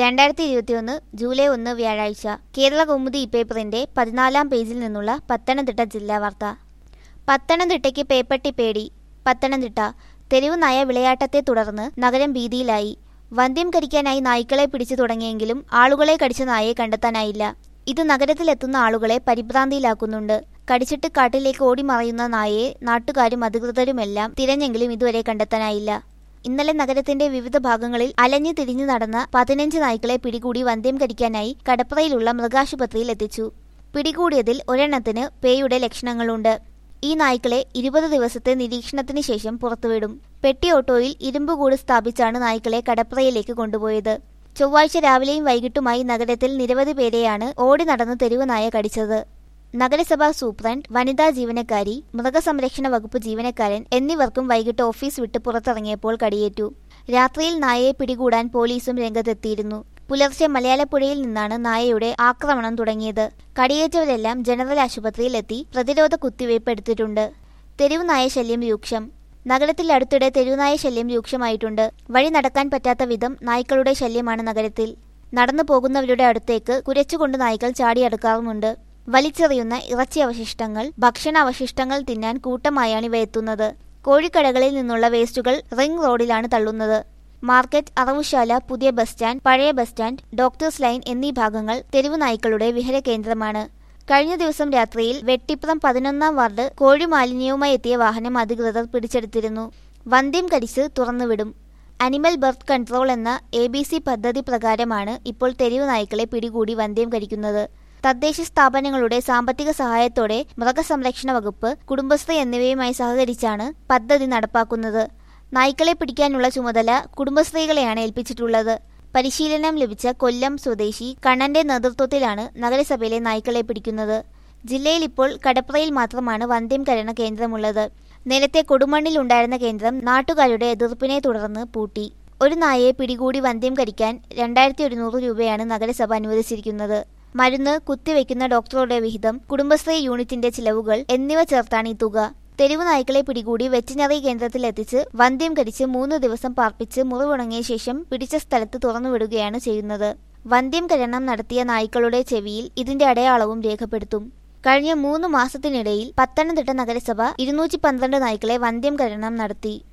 രണ്ടായിരത്തി ഇരുപത്തിയൊന്ന് ജൂലൈ ഒന്ന് വ്യാഴാഴ്ച കേരള കൗമുദി ഇപ്പേപ്പറിന്റെ പതിനാലാം പേജിൽ നിന്നുള്ള പത്തനംതിട്ട ജില്ലാ വാർത്ത പത്തനംതിട്ടയ്ക്ക് പേപ്പട്ടി പേടി പത്തനംതിട്ട തെരുവ് നായ വിളയാട്ടത്തെ തുടർന്ന് നഗരം ഭീതിയിലായി വന്ധ്യം കടിക്കാനായി നായ്ക്കളെ പിടിച്ചു തുടങ്ങിയെങ്കിലും ആളുകളെ കടിച്ച നായയെ കണ്ടെത്താനായില്ല ഇത് നഗരത്തിലെത്തുന്ന ആളുകളെ പരിഭ്രാന്തിയിലാക്കുന്നുണ്ട് കടിച്ചിട്ട് കാട്ടിലേക്ക് ഓടി മറയുന്ന നായയെ നാട്ടുകാരും അധികൃതരുമെല്ലാം തിരഞ്ഞെങ്കിലും ഇതുവരെ കണ്ടെത്താനായില്ല ഇന്നലെ നഗരത്തിന്റെ വിവിധ ഭാഗങ്ങളിൽ അലഞ്ഞു തിരിഞ്ഞു നടന്ന പതിനഞ്ച് നായ്ക്കളെ പിടികൂടി വന്ധ്യം കടിക്കാനായി കടപ്പുറയിലുള്ള മൃഗാശുപത്രിയിൽ എത്തിച്ചു പിടികൂടിയതിൽ ഒരെണ്ണത്തിന് പേയുടെ ലക്ഷണങ്ങളുണ്ട് ഈ നായ്ക്കളെ ഇരുപത് ദിവസത്തെ നിരീക്ഷണത്തിന് ശേഷം പുറത്തുവിടും പെട്ടി ഓട്ടോയിൽ ഇരുമ്പുകൂട് സ്ഥാപിച്ചാണ് നായ്ക്കളെ കടപ്പുറയിലേക്ക് കൊണ്ടുപോയത് ചൊവ്വാഴ്ച രാവിലെയും വൈകിട്ടുമായി നഗരത്തിൽ നിരവധി പേരെയാണ് ഓടി നടന്ന് തെരുവ് നായ കടിച്ചത് നഗരസഭാ സൂപ്രണ്ട് വനിതാ ജീവനക്കാരി മൃഗസംരക്ഷണ വകുപ്പ് ജീവനക്കാരൻ എന്നിവർക്കും വൈകിട്ട് ഓഫീസ് വിട്ട് പുറത്തിറങ്ങിയപ്പോൾ കടിയേറ്റു രാത്രിയിൽ നായയെ പിടികൂടാൻ പോലീസും രംഗത്തെത്തിയിരുന്നു പുലർച്ചെ മലയാളപ്പുഴയിൽ നിന്നാണ് നായയുടെ ആക്രമണം തുടങ്ങിയത് കടിയേറ്റവരെല്ലാം ജനറൽ ആശുപത്രിയിൽ എത്തി പ്രതിരോധ കുത്തിവയ്പ് എടുത്തിട്ടുണ്ട് തെരുവ് നായ ശല്യം രൂക്ഷം നഗരത്തിൽ അടുത്തിടെ തെരുവുനായ ശല്യം രൂക്ഷമായിട്ടുണ്ട് വഴി നടക്കാൻ പറ്റാത്ത വിധം നായ്ക്കളുടെ ശല്യമാണ് നഗരത്തിൽ നടന്നു പോകുന്നവരുടെ അടുത്തേക്ക് കുരച്ചുകൊണ്ട് നായ്ക്കൾ ചാടിയടുക്കാറുമുണ്ട് വലിച്ചെറിയുന്ന ഇറച്ചി അവശിഷ്ടങ്ങൾ ഭക്ഷണ അവശിഷ്ടങ്ങൾ തിന്നാൻ കൂട്ടമായാണ് ഇവ എത്തുന്നത് കോഴിക്കടകളിൽ നിന്നുള്ള വേസ്റ്റുകൾ റിംഗ് റോഡിലാണ് തള്ളുന്നത് മാർക്കറ്റ് അറവുശാല പുതിയ ബസ് സ്റ്റാൻഡ് പഴയ ബസ് സ്റ്റാൻഡ് ഡോക്ടേഴ്സ് ലൈൻ എന്നീ ഭാഗങ്ങൾ തെരുവു നായ്ക്കളുടെ വിഹര കേന്ദ്രമാണ് കഴിഞ്ഞ ദിവസം രാത്രിയിൽ വെട്ടിപ്പുറം പതിനൊന്നാം വാർഡ് കോഴി മാലിന്യവുമായി എത്തിയ വാഹനം അധികൃതർ പിടിച്ചെടുത്തിരുന്നു വന്ധ്യം കടിച്ച് തുറന്നുവിടും അനിമൽ ബർത്ത് കൺട്രോൾ എന്ന എ ബി സി പദ്ധതി പ്രകാരമാണ് ഇപ്പോൾ തെരുവു നായ്ക്കളെ പിടികൂടി വന്ധ്യം കഴിക്കുന്നത് തദ്ദേശ സ്ഥാപനങ്ങളുടെ സാമ്പത്തിക സഹായത്തോടെ മൃഗസംരക്ഷണ വകുപ്പ് കുടുംബശ്രീ എന്നിവയുമായി സഹകരിച്ചാണ് പദ്ധതി നടപ്പാക്കുന്നത് നായ്ക്കളെ പിടിക്കാനുള്ള ചുമതല കുടുംബശ്രീകളെയാണ് ഏൽപ്പിച്ചിട്ടുള്ളത് പരിശീലനം ലഭിച്ച കൊല്ലം സ്വദേശി കണ്ണന്റെ നേതൃത്വത്തിലാണ് നഗരസഭയിലെ നായ്ക്കളെ പിടിക്കുന്നത് ജില്ലയിൽ ഇപ്പോൾ കടപ്പുറയിൽ മാത്രമാണ് വന്ധ്യംകരണ കേന്ദ്രമുള്ളത് നേരത്തെ കൊടുമണ്ണിൽ ഉണ്ടായിരുന്ന കേന്ദ്രം നാട്ടുകാരുടെ എതിർപ്പിനെ തുടർന്ന് പൂട്ടി ഒരു നായയെ പിടികൂടി വന്ധ്യം കരിക്കാൻ രണ്ടായിരത്തി ഒരുന്നൂറ് രൂപയാണ് നഗരസഭ അനുവദിച്ചിരിക്കുന്നത് മരുന്ന് കുത്തിവെക്കുന്ന ഡോക്ടറുടെ വിഹിതം കുടുംബശ്രീ യൂണിറ്റിന്റെ ചിലവുകൾ എന്നിവ ചേർത്താണ് ഈ തുക തെരുവ് നായ്ക്കളെ പിടികൂടി വെറ്റിനറി കേന്ദ്രത്തിൽ എത്തിച്ച് വന്ധ്യം കടിച്ച് മൂന്ന് ദിവസം പാർപ്പിച്ച് മുറിവുണങ്ങിയ ശേഷം പിടിച്ച സ്ഥലത്ത് തുറന്നുവിടുകയാണ് ചെയ്യുന്നത് വന്ധ്യം കരണം നടത്തിയ നായ്ക്കളുടെ ചെവിയിൽ ഇതിന്റെ അടയാളവും രേഖപ്പെടുത്തും കഴിഞ്ഞ മൂന്ന് മാസത്തിനിടയിൽ പത്തനംതിട്ട നഗരസഭ ഇരുന്നൂറ്റി പന്ത്രണ്ട് നായ്ക്കളെ വന്ധ്യം കരണം നടത്തി